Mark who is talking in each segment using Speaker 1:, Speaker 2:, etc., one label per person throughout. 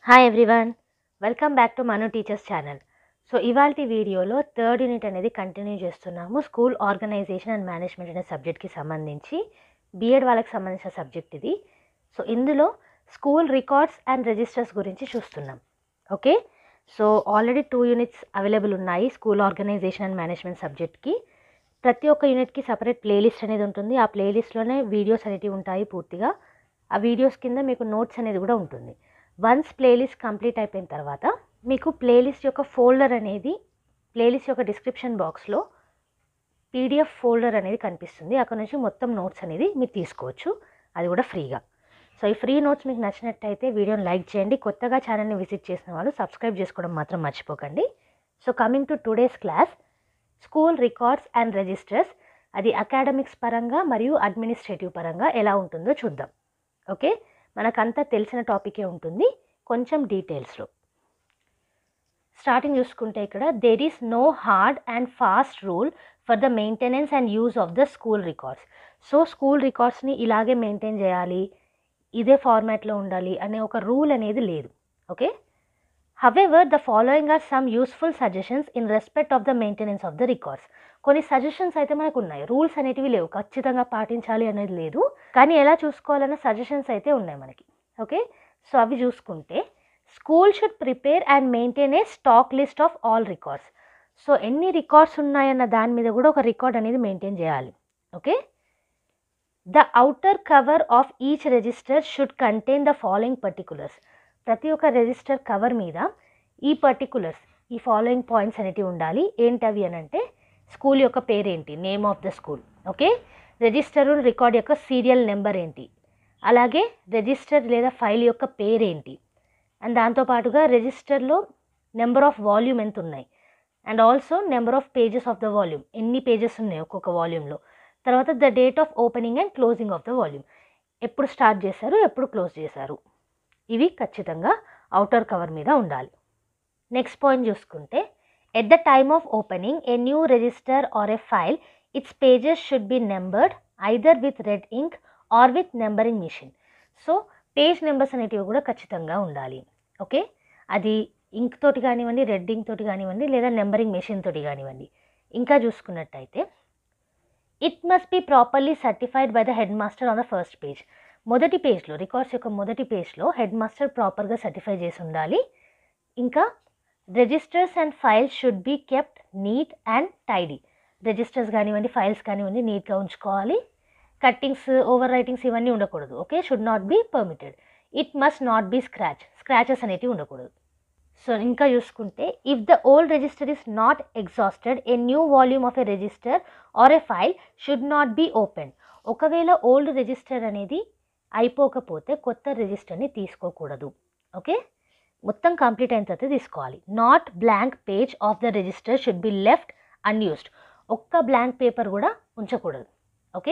Speaker 1: hi everyone welcome back to Manu teachers channel so ఇవాళ వీడియోలో third unit అనేది continue చేస్తున్నాము స్కూల్ ఆర్గనైజేషన్ అండ్ మేనేజ్మెంట్ అనే సబ్జెక్ట్కి సంబంధించి బీఎడ్ వాళ్ళకి సంబంధించిన సబ్జెక్ట్ ఇది సో ఇందులో స్కూల్ రికార్డ్స్ అండ్ రిజిస్టర్స్ గురించి చూస్తున్నాం okay so already two units available ఉన్నాయి స్కూల్ ఆర్గనైజేషన్ అండ్ మేనేజ్మెంట్ సబ్జెక్ట్కి ప్రతి ఒక్క యూనిట్కి సపరేట్ ప్లేలిస్ట్ అనేది ఉంటుంది ఆ ప్లేలిస్ట్లోనే వీడియోస్ అనేవి ఉంటాయి పూర్తిగా ఆ వీడియోస్ కింద మీకు నోట్స్ అనేది కూడా ఉంటుంది వన్స్ ప్లేలిస్ట్ కంప్లీట్ అయిపోయిన తర్వాత మీకు ప్లేలిస్ట్ యొక్క ఫోల్డర్ అనేది ప్లేలిస్ట్ యొక్క డిస్క్రిప్షన్ బాక్స్లో పీడిఎఫ్ ఫోల్డర్ అనేది కనిపిస్తుంది అక్కడ నుంచి మొత్తం నోట్స్ అనేది మీరు తీసుకోవచ్చు అది కూడా ఫ్రీగా సో ఈ ఫ్రీ నోట్స్ మీకు నచ్చినట్టయితే వీడియోని లైక్ చేయండి కొత్తగా ఛానల్ని విజిట్ చేసిన వాళ్ళు సబ్స్క్రైబ్ చేసుకోవడం మాత్రం మర్చిపోకండి so coming to today's class school records and registers అది అకాడమిక్స్ పరంగా మరియు అడ్మినిస్ట్రేటివ్ పరంగా ఎలా ఉంటుందో చూద్దాం ఓకే మనకంతా తెలిసిన టాపికే ఉంటుంది కొంచెం డీటెయిల్స్లో స్టార్టింగ్ చూసుకుంటే ఇక్కడ there is no hard and fast rule for the maintenance and use of the school records so school రికార్డ్స్ని ఇలాగే మెయింటైన్ చేయాలి ఇదే ఫార్మాట్లో ఉండాలి అనే ఒక రూల్ అనేది లేదు okay however the following are some useful suggestions in respect of the maintenance of the records కొన్ని సజెషన్స్ అయితే మనకు ఉన్నాయి రూల్స్ అనేటివి లేవు ఖచ్చితంగా పాటించాలి అనేది లేదు కానీ ఎలా చూసుకోవాలన్న సజెషన్స్ అయితే ఉన్నాయి మనకి ఓకే సో అవి చూసుకుంటే school should prepare and maintain a stock list of all records so ఎన్ని రికార్డ్స్ ఉన్నాయన్న దాని మీద కూడా ఒక రికార్డ్ అనేది మెయింటైన్ చేయాలి okay the outer cover of each register should contain the following particulars ప్రతి ఒక్క రిజిస్టర్ కవర్ మీద ఈ పర్టికులర్స్ ఈ ఫాలోయింగ్ పాయింట్స్ అనేటివి ఉండాలి ఏంటవి అని అంటే స్కూల్ యొక్క పేరేంటి name of the school okay register record యొక్క సీరియల్ నెంబర్ ఏంటి అలాగే రిజిస్టర్ లేదా ఫైల్ యొక్క పేరేంటి అండ్ దాంతోపాటుగా రిజిస్టర్లో నెంబర్ ఆఫ్ వాల్యూమ్ ఎంత ఉన్నాయి and also number of pages of the volume ఎన్ని పేజెస్ ఉన్నాయి ఒక్కొక్క వాల్యూమ్లో తర్వాత the date of opening and closing of the volume ఎప్పుడు స్టార్ట్ చేశారు ఎప్పుడు క్లోజ్ చేశారు ఇవి ఖచ్చితంగా అవుటర్ కవర్ మీద ఉండాలి నెక్స్ట్ పాయింట్ చూసుకుంటే at the time of opening a new register or a file its pages should be numbered either with red ink or with numbering machine so page numbers అనేటివి కూడా ఖచ్చితంగా ఉండాలి okay అది ఇంక్ తోటి కానివ్వండి రెడ్ ఇంక్ తోటి కానివ్వండి లేదా నెంబరింగ్ మెషిన్ తోటి కానివ్వండి ఇంకా చూసుకున్నట్టయితే it must be properly certified by the head master on the first page మొదటి పేజ్లో రికార్డ్స్ యొక్క మొదటి పేజ్లో హెడ్ మాస్టర్ ప్రాపర్గా సర్టిఫై చేసి ఉండాలి ఇంకా registers and files should be kept neat and tidy registers కానివ్వండి ఫైల్స్ కానివ్వండి నీట్గా ఉంచుకోవాలి కట్టింగ్స్ ఓవర్ రైటింగ్స్ ఇవన్నీ ఉండకూడదు okay should not be permitted it must not be scratch scratches అనేటివి ఉండకూడదు సో ఇంకా చూసుకుంటే if the old register is not exhausted a new volume of a register or a file should not be open ఒకవేళ old register అనేది అయిపోకపోతే కొత్త రిజిస్టర్ని తీసుకోకూడదు okay మొత్తం కంప్లీట్ అయిన తర్వాత తీసుకోవాలి not blank page of the register should be left unused ఒక్క బ్లాంక్ పేపర్ కూడా ఉంచకూడదు okay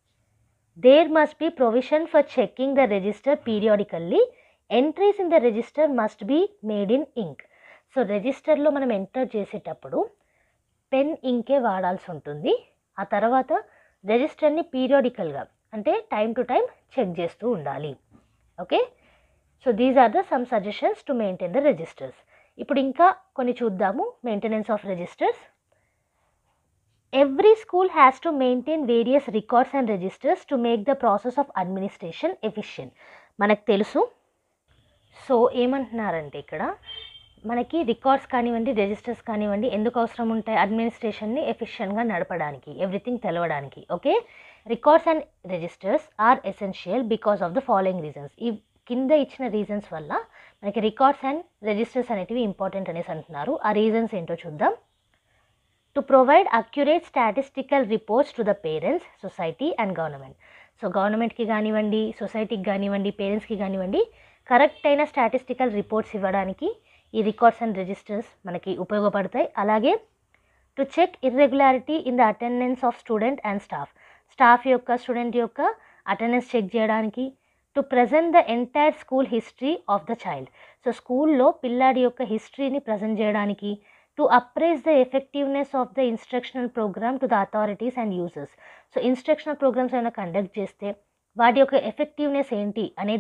Speaker 1: there must be provision for checking the register periodically entries in the register must be made in ink so రిజిస్టర్లో మనం enter చేసేటప్పుడు pen ఇంకే వాడాల్సి ఉంటుంది ఆ తర్వాత రిజిస్టర్ని పీరియాడికల్గా అంటే టైం టు టైం చెక్ చేస్తూ ఉండాలి okay so these are the some suggestions to maintain the registers ఇప్పుడు ఇంకా కొన్ని చూద్దాము maintenance of registers every school has to maintain various records and registers to make the process of administration efficient మనకు తెలుసు so ఏమంటున్నారంటే ఇక్కడ మనకి records కానివ్వండి రిజిస్టర్స్ కానివ్వండి ఎందుకు అవసరం ఉంటాయి అడ్మినిస్ట్రేషన్ని ఎఫిషియెంట్గా నడపడానికి ఎవ్రీథింగ్ తెలవడానికి okay records and registers are essential because of the following reasons ఈ కింద ఇచ్చిన రీజన్స్ వల్ల మనకి రికార్డ్స్ అండ్ రిజిస్టర్స్ అనేటివి ఇంపార్టెంట్ అనేసి అంటున్నారు ఆ రీజన్స్ ఏంటో చూద్దాం to provide accurate statistical reports to the parents society and government so గవర్నమెంట్కి కానివ్వండి సొసైటీకి కానివ్వండి పేరెంట్స్కి కానివ్వండి కరెక్ట్ అయిన స్టాటిస్టికల్ రిపోర్ట్స్ ఇవ్వడానికి ఈ రికార్డ్స్ అండ్ రిజిస్టర్స్ మనకి ఉపయోగపడతాయి అలాగే to check irregularity in the attendance of student and staff staff యొక్క స్టూడెంట్ యొక్క అటెండెన్స్ చెక్ చేయడానికి to present the entire school history of the child so స్కూల్లో పిల్లాడి యొక్క హిస్టరీని ప్రజెంట్ చేయడానికి to appraise the effectiveness of the instructional programme to the authorities and users so instructional programmes ఏమైనా conduct చేస్తే వాటి యొక్క ఎఫెక్టివ్నెస్ ఏంటి అనేది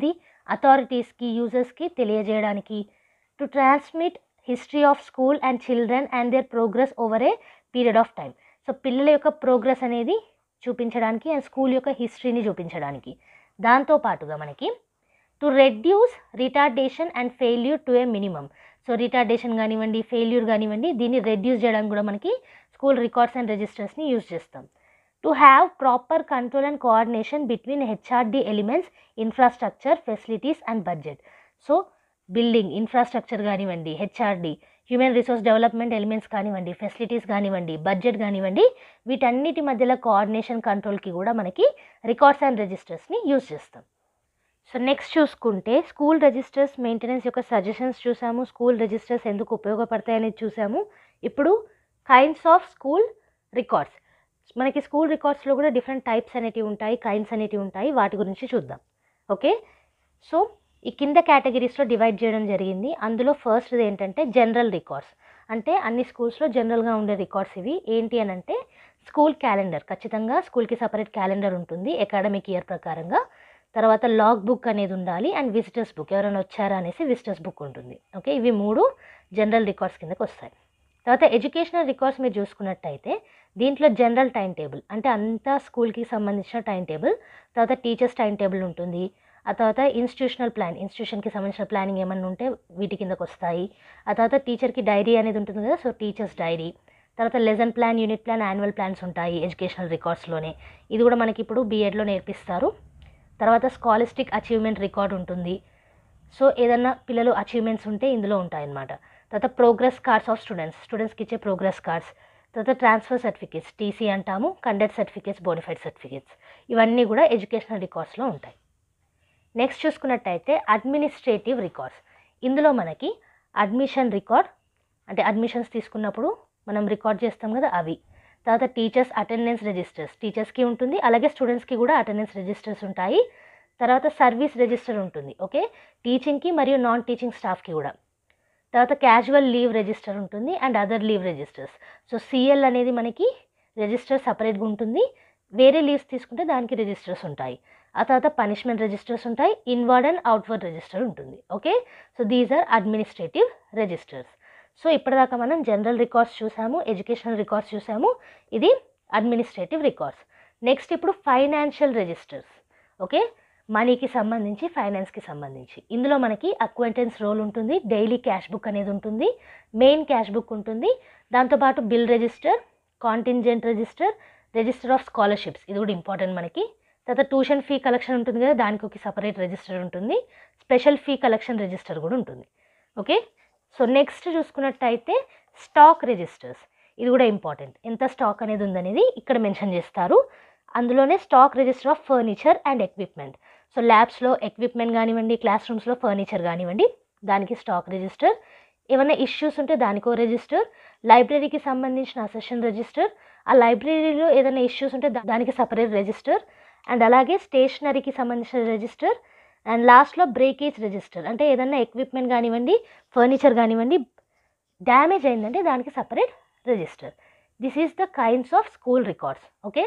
Speaker 1: అథారిటీస్కి యూజర్స్కి తెలియజేయడానికి to transmit history of school and children and their progress over a period of time so పిల్లల యొక్క ప్రోగ్రెస్ అనేది చూపించడానికి అండ్ స్కూల్ యొక్క హిస్టరీని చూపించడానికి దాంతో పాటుగా మనకి to reduce retardation and failure to a minimum so retardation కానివ్వండి ఫెయిల్యూర్ కానివ్వండి దీన్ని రెడ్యూస్ చేయడానికి కూడా మనకి స్కూల్ రికార్డ్స్ అండ్ రిజిస్టర్స్ని యూజ్ చేస్తాం to have proper control and coordination between HRD elements infrastructure facilities and budget so building infrastructure కానివ్వండి HRD human resource development elements కానివ్వండి ఫెసిలిటీస్ కానివ్వండి బడ్జెట్ కానివ్వండి వీటన్నిటి మధ్యలో కోఆర్డినేషన్ కంట్రోల్కి కూడా మనకి రికార్డ్స్ అండ్ రిజిస్టర్స్ని యూజ్ చేస్తాం సో నెక్స్ట్ చూసుకుంటే స్కూల్ రిజిస్టర్స్ మెయింటెనెన్స్ యొక్క సజెషన్స్ చూసాము స్కూల్ రిజిస్టర్స్ ఎందుకు ఉపయోగపడతాయనేది చూసాము ఇప్పుడు కైండ్స్ ఆఫ్ స్కూల్ రికార్డ్స్ మనకి స్కూల్ రికార్డ్స్లో కూడా డిఫరెంట్ టైప్స్ అనేటివి ఉంటాయి కైండ్స్ అనేటివి ఉంటాయి వాటి గురించి చూద్దాం ఓకే సో ఈ కింద కేటగిరీస్లో డివైడ్ చేయడం జరిగింది అందులో ఫస్ట్ ఏంటంటే జనరల్ రికార్డ్స్ అంటే అన్ని స్కూల్స్లో జనరల్గా ఉండే రికార్డ్స్ ఇవి ఏంటి అని అంటే స్కూల్ క్యాలెండర్ ఖచ్చితంగా స్కూల్కి సపరేట్ క్యాలెండర్ ఉంటుంది అకాడమిక్ ఇయర్ ప్రకారంగా తర్వాత లాగ్ బుక్ అనేది ఉండాలి అండ్ విజిటర్స్ బుక్ ఎవరైనా వచ్చారా అనేసి విజిటర్స్ బుక్ ఉంటుంది ఓకే ఇవి మూడు జనరల్ రికార్డ్స్ కిందకి వస్తాయి తర్వాత ఎడ్యుకేషనల్ రికార్డ్స్ మీరు చూసుకున్నట్టయితే దీంట్లో జనరల్ టైం టేబుల్ అంటే అంతా స్కూల్కి సంబంధించిన టైం టేబుల్ తర్వాత టీచర్స్ టైం టేబుల్ ఉంటుంది ఆ తర్వాత ఇన్స్టిట్యూషనల్ ప్లాన్ ఇన్స్టిట్యూషన్కి సంబంధించిన ప్లానింగ్ ఏమన్నా ఉంటే వీటి కిందకు వస్తాయి ఆ తర్వాత టీచర్కి డైరీ అనేది ఉంటుంది కదా సో టీచర్స్ డైరీ తర్వాత lesson plan unit plan annual plans ఉంటాయి ఎడ్యుకేషనల్ రికార్డ్స్లోనే ఇది కూడా మనకి ఇప్పుడు బీఎడ్లో నేర్పిస్తారు తర్వాత స్కాలిస్టిక్ అచీవ్మెంట్ రికార్డ్ ఉంటుంది సో ఏదన్నా పిల్లలు అచీవ్మెంట్స్ ఉంటే ఇందులో ఉంటాయన్నమాట తర్వాత ప్రోగ్రెస్ కార్డ్స్ ఆఫ్ స్టూడెంట్స్ స్టూడెంట్స్కి ఇచ్చే ప్రోగ్రెస్ కార్డ్స్ తర్వాత ట్రాన్స్ఫర్ సర్టిఫికేట్స్ టీసీ అంటాము కండక్ట్ సర్టిఫికేట్స్ బోనిఫైడ్ సర్టిఫికేట్స్ ఇవన్నీ కూడా ఎడ్యుకేషనల్ రికార్డ్స్లో ఉంటాయి నెక్స్ట్ చూసుకున్నట్టయితే అడ్మినిస్ట్రేటివ్ రికార్డ్స్ ఇందులో మనకి అడ్మిషన్ రికార్డ్ అంటే అడ్మిషన్స్ తీసుకున్నప్పుడు మనం రికార్డ్ చేస్తాం కదా అవి తర్వాత టీచర్స్ అటెండెన్స్ రిజిస్టర్స్ టీచర్స్కి ఉంటుంది అలాగే స్టూడెంట్స్కి కూడా అటెండెన్స్ రిజిస్టర్స్ ఉంటాయి తర్వాత సర్వీస్ రిజిస్టర్ ఉంటుంది ఓకే టీచింగ్కి మరియు నాన్ టీచింగ్ స్టాఫ్కి కూడా తర్వాత క్యాజువల్ లీవ్ రిజిస్టర్ ఉంటుంది and other leave registers so CL అనేది మనకి రిజిస్టర్ సపరేట్గా ఉంటుంది వేరే లీవ్స్ తీసుకుంటే దానికి రిజిస్టర్స్ ఉంటాయి ఆ తర్వాత పనిష్మెంట్ రిజిస్టర్స్ ఉంటాయి ఇన్వర్డ్ అండ్ అవుట్వర్డ్ రిజిస్టర్ ఉంటుంది okay so these are administrative registers so ఇప్పటిదాకా మనం జనరల్ రికార్డ్స్ చూసాము ఎడ్యుకేషనల్ రికార్డ్స్ చూసాము ఇది అడ్మినిస్ట్రేటివ్ రికార్డ్స్ నెక్స్ట్ ఇప్పుడు ఫైనాన్షియల్ రిజిస్టర్స్ ఓకే మనీకి సంబంధించి ఫైనాన్స్కి సంబంధించి ఇందులో మనకి అక్వెంటెన్స్ రోల్ ఉంటుంది డైలీ క్యాష్ బుక్ అనేది ఉంటుంది మెయిన్ క్యాష్ బుక్ ఉంటుంది దాంతోపాటు bill register contingent register register of scholarships ఇది కూడా ఇంపార్టెంట్ మనకి తర్వాత ట్యూషన్ ఫీ కలెక్షన్ ఉంటుంది కదా దానికి ఒక సపరేట్ రిజిస్టర్ ఉంటుంది స్పెషల్ ఫీ కలెక్షన్ రిజిస్టర్ కూడా ఉంటుంది ఓకే సో నెక్స్ట్ చూసుకున్నట్టయితే స్టాక్ రిజిస్టర్స్ ఇది కూడా ఇంపార్టెంట్ ఎంత స్టాక్ అనేది ఉందనేది ఇక్కడ మెన్షన్ చేస్తారు అందులోనే stock register of furniture and equipment so ల్యాబ్స్లో ఎక్విప్మెంట్ కానివ్వండి క్లాస్ రూమ్స్లో ఫర్నిచర్ కానివ్వండి దానికి స్టాక్ రిజిస్టర్ ఏమైనా ఇష్యూస్ ఉంటే దానికో రిజిస్టర్ లైబ్రరీకి సంబంధించిన అసెషన్ రిజిస్టర్ ఆ లైబ్రరీలో ఏదైనా ఇష్యూస్ ఉంటే దా- దానికి సపరేట్ రిజిస్టర్ అండ్ అలాగే స్టేషనరీకి సంబంధించిన రిజిస్టర్ అండ్ లాస్ట్లో బ్రేకేజ్ రిజిస్టర్ అంటే ఏదైనా ఎక్విప్మెంట్ కానివ్వండి ఫర్నిచర్ కానివ్వండి డ్యామేజ్ అయిందంటే దానికి సపరేట్ register this is the kinds of school records okay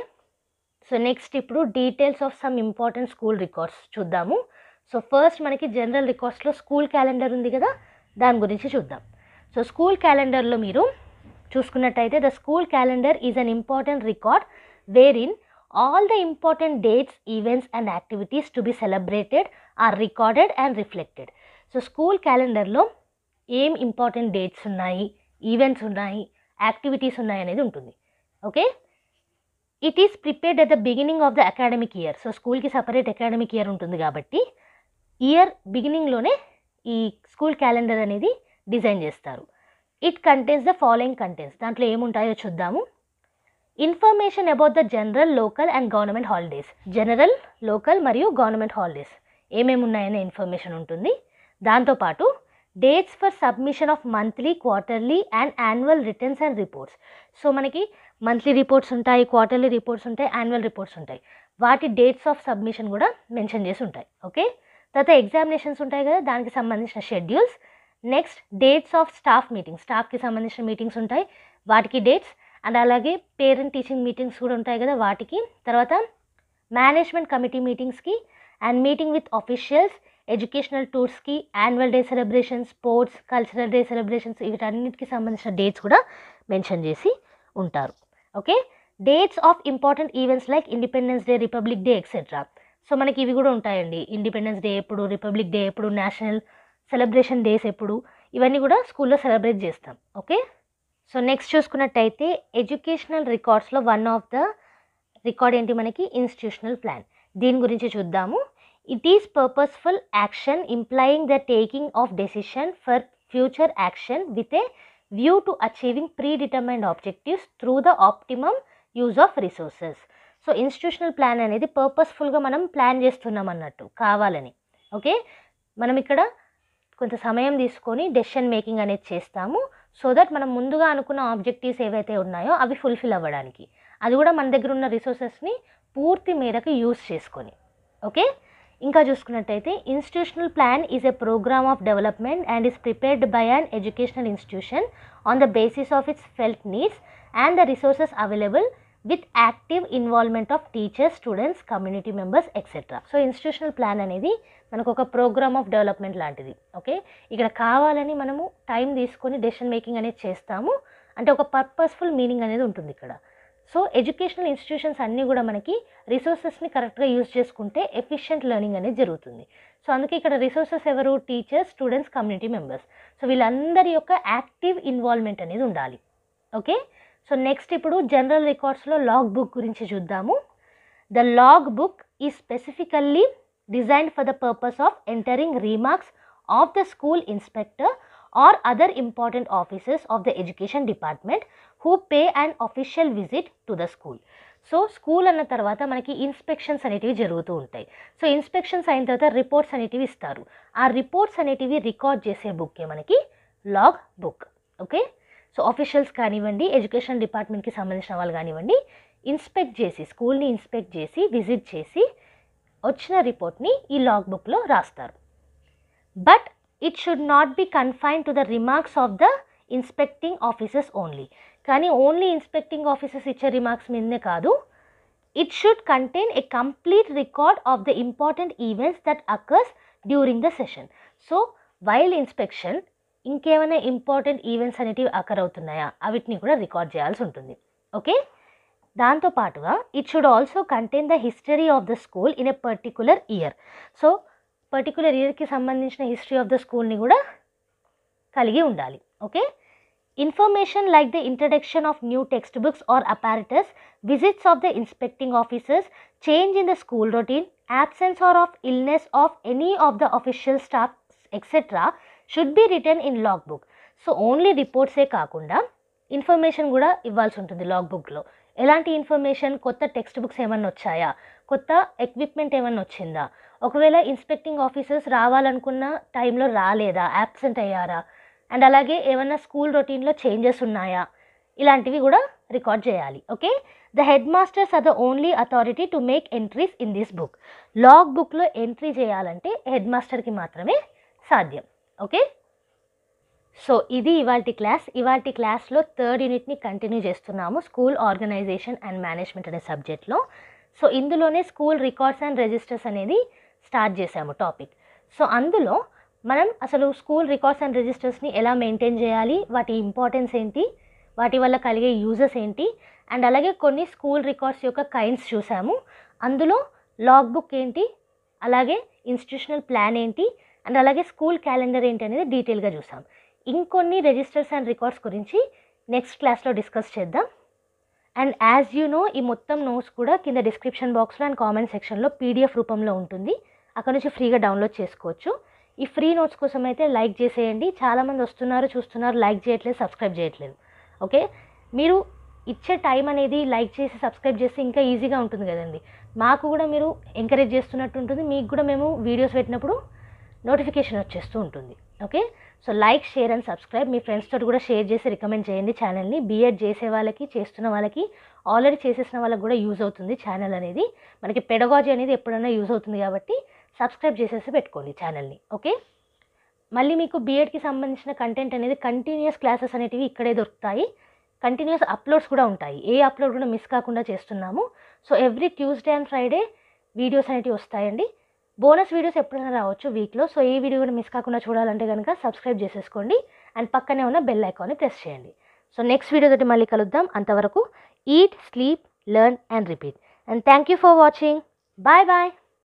Speaker 1: so next ఇప్పుడు details of some important school records చూద్దాము సో ఫస్ట్ మనకి జనరల్ రికార్డ్స్లో స్కూల్ క్యాలెండర్ ఉంది కదా దాని గురించి చూద్దాం సో స్కూల్ క్యాలెండర్లో మీరు చూసుకున్నట్టయితే the school calendar is an important record wherein all the important dates events and activities to be celebrated or recorded and reflected so school క్యాలెండర్లో ఏం ఇంపార్టెంట్ డేట్స్ ఉన్నాయి ఈవెంట్స్ ఉన్నాయి యాక్టివిటీస్ ఉన్నాయి అనేది ఉంటుంది okay it is prepared at the beginning of the academic year so స్కూల్కి separate academic year ఉంటుంది కాబట్టి ఇయర్ బిగినింగ్లోనే ఈ స్కూల్ క్యాలెండర్ అనేది డిజైన్ చేస్తారు it contains the following contents దాంట్లో ఏముంటాయో చూద్దాము information about the general local and government holidays general local మరియు గవర్నమెంట్ హాలిడేస్ ఏమేమి ఉన్నాయనే ఇన్ఫర్మేషన్ ఉంటుంది దాంతోపాటు dates for submission of monthly quarterly and annual returns and reports so మనకి మంత్లీ రిపోర్ట్స్ ఉంటాయి క్వార్టర్లీ రిపోర్ట్స్ ఉంటాయి యాన్యువల్ రిపోర్ట్స్ ఉంటాయి వాటి డేట్స్ ఆఫ్ సబ్మిషన్ కూడా మెన్షన్ చేసి ఉంటాయి ఓకే తర్వాత ఎగ్జామినేషన్స్ ఉంటాయి కదా దానికి సంబంధించిన schedules next dates of staff meetings స్టాఫ్కి సంబంధించిన మీటింగ్స్ ఉంటాయి వాటికి డేట్స్ అండ్ అలాగే పేరెంట్ టీచింగ్ మీటింగ్స్ కూడా ఉంటాయి కదా వాటికి తర్వాత మేనేజ్మెంట్ కమిటీ మీటింగ్స్కి and meeting with officials educational టూర్స్కి annual day celebrations sports cultural day celebrations వీటన్నిటికి సంబంధించిన డేట్స్ కూడా మెన్షన్ చేసి ఉంటారు okay dates of important events like Independence Day Republic Day etcetera so మనకి ఇవి కూడా ఉంటాయండి ఇండిపెండెన్స్ డే ఎప్పుడు రిపబ్లిక్ డే ఎప్పుడు నేషనల్ సెలబ్రేషన్ డేస్ ఎప్పుడు ఇవన్నీ కూడా స్కూల్లో సెలబ్రేట్ చేస్తాం ఓకే సో నెక్స్ట్ చూసుకున్నట్టయితే educational రికార్డ్స్లో one of the record ఏంటి మనకి ఇన్స్టిట్యూషనల్ ప్లాన్ దీని గురించి చూద్దాము it is purposeful action implying the taking of decision for future action with a view to achieving predetermined objectives through the optimum use of resources so institutional plan అనేది పర్పస్ఫుల్గా మనం plan చేస్తున్నాం అన్నట్టు కావాలని okay మనం ఇక్కడ కొంత సమయం తీసుకొని డెసిషన్ మేకింగ్ అనేది చేస్తాము సో దట్ మనం ముందుగా అనుకున్న ఆబ్జెక్టివ్స్ ఏవైతే ఉన్నాయో అవి ఫుల్ఫిల్ అవ్వడానికి అది కూడా మన దగ్గర ఉన్న రిసోర్సెస్ని పూర్తి మేరకు యూస్ చేసుకొని ఓకే ఇంకా చూసుకున్నట్టయితే institutional plan is a programme of development and is prepared by an educational institution on the basis of its felt needs and the resources available with active involvement of teachers students community members etcetera so institutional plan అనేది మనకు ఒక programme of development లాంటిది okay ఇక్కడ కావాలని మనము time తీసుకొని decision making అనేది చేస్తాము అంటే ఒక పర్పస్ఫుల్ మీనింగ్ అనేది ఉంటుంది ఇక్కడ సో ఎడ్యుకేషనల్ ఇన్స్టిట్యూషన్స్ అన్నీ కూడా మనకి రిసోర్సెస్ని కరెక్ట్గా యూజ్ చేసుకుంటే ఎఫిషియెంట్ లెర్నింగ్ అనేది జరుగుతుంది సో అందుకే ఇక్కడ రిసోర్సెస్ ఎవరు teachers students community members so వీళ్ళందరి యొక్క యాక్టివ్ ఇన్వాల్వ్మెంట్ అనేది ఉండాలి ఓకే సో నెక్స్ట్ ఇప్పుడు జనరల్ రికార్డ్స్లో లాగ్ బుక్ గురించి చూద్దాము the log book is specifically designed for the purpose of entering remarks of the school inspector or other important officers of the education department who pay an official visit to the school so school అన్న తర్వాత మనకి inspections అనేటివి జరుగుతూ ఉంటాయి so inspections అయిన తర్వాత reports అనేటివి ఇస్తారు ఆ రిపోర్ట్స్ అనేటివి రికార్డ్ చేసే బుక్కే మనకి log book okay so officials కానివ్వండి ఎడ్యుకేషన్ డిపార్ట్మెంట్కి సంబంధించిన వాళ్ళు కానివ్వండి ఇన్స్పెక్ట్ చేసి స్కూల్ని ఇన్స్పెక్ట్ చేసి విజిట్ చేసి వచ్చిన రిపోర్ట్ని ఈ లాగ్ బుక్లో రాస్తారు but it should not be confine to the remarks of the inspecting officers only కానీ ఓన్లీ ఇన్స్పెక్టింగ్ ఆఫీసర్స్ ఇచ్చే రిమార్క్స్ మీదనే కాదు it should contain a complete record of the important events that occurs during the session so while inspection ఇంకేమైనా important events అనేటివి occur అవుతున్నాయా అవిటిని కూడా record చేయాల్సి ఉంటుంది ఓకే దాంతో పాటుగా it should also contain the history of the school in a particular year so particular ఇయర్కి సంబంధించిన హిస్టరీ ఆఫ్ ద స్కూల్ని కూడా కలిగి ఉండాలి okay information like the introduction of new text books or apparatus visits of the inspecting officers change in the school routine absence or of illness of any of the official staff etc should be return in log book so only రిపోర్ట్సే కాకుండా information కూడా ఇవ్వాల్సి ఉంటుంది log బుక్లో ఎలాంటి information కొత్త text books ఏమన్నా వచ్చాయా కొత్త ఎక్విప్మెంట్ ఏమన్నా వచ్చిందా ఒకవేళ ఇన్స్పెక్టింగ్ ఆఫీసర్స్ రావాలనుకున్న టైంలో రాలేదా యాబ్సెంట్ అయ్యారా అండ్ అలాగే ఏమన్నా స్కూల్ రొటీన్లో చేంజెస్ ఉన్నాయా ఇలాంటివి కూడా రికార్డ్ చేయాలి okay the head masters are the only authority to make entries in this book log బుక్లో ఎంట్రీ చేయాలంటే హెడ్ మాస్టర్కి మాత్రమే సాధ్యం ఓకే సో ఇది ఇవాల్టి క్లాస్ ఇవాల్టి క్లాస్లో థర్డ్ యూనిట్ని కంటిన్యూ చేస్తున్నాము స్కూల్ ఆర్గనైజేషన్ అండ్ మేనేజ్మెంట్ అనే సబ్జెక్ట్లో సో ఇందులోనే స్కూల్ రికార్డ్స్ అండ్ రిజిస్టర్స్ అనేది స్టార్ట్ చేసాము టాపిక్ సో అందులో మనం అసలు స్కూల్ రికార్డ్స్ అండ్ రిజిస్టర్స్ని ఎలా మెయింటైన్ చేయాలి వాటి ఇంపార్టెన్స్ ఏంటి వాటి వల్ల కలిగే యూజెస్ ఏంటి అండ్ అలాగే కొన్ని స్కూల్ రికార్డ్స్ యొక్క కైండ్స్ చూసాము అందులో లాగ్ బుక్ ఏంటి అలాగే ఇన్స్టిట్యూషనల్ ప్లాన్ ఏంటి అండ్ అలాగే స్కూల్ క్యాలెండర్ ఏంటి అనేది డీటెయిల్గా చూసాం ఇంకొన్ని రిజిస్టర్స్ అండ్ రికార్డ్స్ గురించి నెక్స్ట్ క్లాస్లో డిస్కస్ చేద్దాం అండ్ యాజ్ యూ నో ఈ మొత్తం నోట్స్ కూడా కింద డిస్క్రిప్షన్ బాక్స్లో అండ్ కామెంట్ సెక్షన్లో పీడిఎఫ్ రూపంలో ఉంటుంది అక్కడ నుంచి ఫ్రీగా డౌన్లోడ్ చేసుకోవచ్చు ఈ ఫ్రీ నోట్స్ కోసం అయితే లైక్ చేసేయండి చాలామంది వస్తున్నారు చూస్తున్నారు లైక్ చేయట్లేదు సబ్స్క్రైబ్ చేయట్లేదు ఓకే మీరు ఇచ్చే టైం అనేది లైక్ చేసి సబ్స్క్రైబ్ చేస్తే ఇంకా ఈజీగా ఉంటుంది కదండి మాకు కూడా మీరు ఎంకరేజ్ చేస్తున్నట్టు ఉంటుంది మీకు కూడా మేము వీడియోస్ పెట్టినప్పుడు నోటిఫికేషన్ వచ్చేస్తూ ఉంటుంది okay so like share and subscribe మీ ఫ్రెండ్స్ తోటి కూడా షేర్ చేసి రికమెండ్ చేయండి ఛానల్ని బీఎడ్ చేసే వాళ్ళకి చేస్తున్న వాళ్ళకి ఆల్రెడీ చేసేసిన వాళ్ళకి కూడా యూజ్ అవుతుంది ఛానల్ అనేది మనకి పెడగాజీ అనేది ఎప్పుడైనా యూజ్ అవుతుంది కాబట్టి సబ్స్క్రైబ్ చేసేసి పెట్టుకోండి ఛానల్ని ఓకే మళ్ళీ మీకు బీఎడ్కి సంబంధించిన కంటెంట్ అనేది కంటిన్యూస్ క్లాసెస్ అనేటివి ఇక్కడే దొరుకుతాయి కంటిన్యూస్ అప్లోడ్స్ కూడా ఉంటాయి ఏ అప్లోడ్ కూడా మిస్ కాకుండా చేస్తున్నాము so every Tuesday and Friday videos అనేటివి వస్తాయండి బోనస్ వీడియోస్ ఎప్పుడైనా రావచ్చు వీక్లో సో ఈ వీడియో కూడా మిస్ కాకుండా చూడాలంటే కనుక సబ్స్క్రైబ్ చేసేసుకోండి అండ్ పక్కనే ఉన్న బెల్ ఐకాన్ని ప్రెస్ చేయండి సో నెక్స్ట్ వీడియో తోటి మళ్ళీ కలుద్దాం అంతవరకు eat sleep learn and repeat and thank you for watching bye bye